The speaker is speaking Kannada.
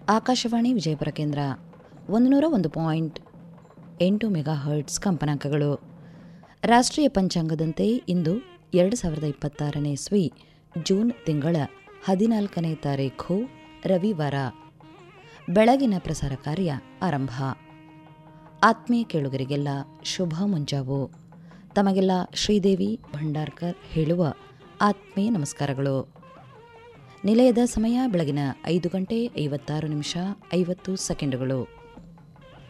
ಆಕಾಶವಾಣಿ ವಿಜಯಪುರ ಕೇಂದ್ರ ಒಂದು ನೂರ ಒಂದು ಪಾಯಿಂಟ್ ಎಂಟು ಮೆಗಾ ಹರ್ಟ್ಸ್ ಕಂಪನಾಂಕಗಳು ರಾಷ್ಟ್ರೀಯ ಪಂಚಾಂಗದಂತೆ ಇಂದು ಎರಡು ಸಾವಿರದ ಇಪ್ಪತ್ತಾರನೇ ಇಸ್ವಿ ಜೂನ್ ತಿಂಗಳ ಹದಿನಾಲ್ಕನೇ ತಾರೀಖು ರವಿವಾರ ಬೆಳಗಿನ ಪ್ರಸಾರ ಕಾರ್ಯ ಆರಂಭ ಆತ್ಮೀಯ ಕೇಳುಗರಿಗೆಲ್ಲ ಶುಭ ಮುಂಜಾವು ತಮಗೆಲ್ಲ ಶ್ರೀದೇವಿ ಭಂಡಾರ್ಕರ್ ಹೇಳುವ ಆತ್ಮೀಯ ನಮಸ್ಕಾರಗಳು ನಿಲಯದ ಸಮಯ ಬೆಳಗಿನ ಐದು ಗಂಟೆ ಐವತ್ತಾರು ನಿಮಿಷ ಐವತ್ತು ಸೆಕೆಂಡುಗಳು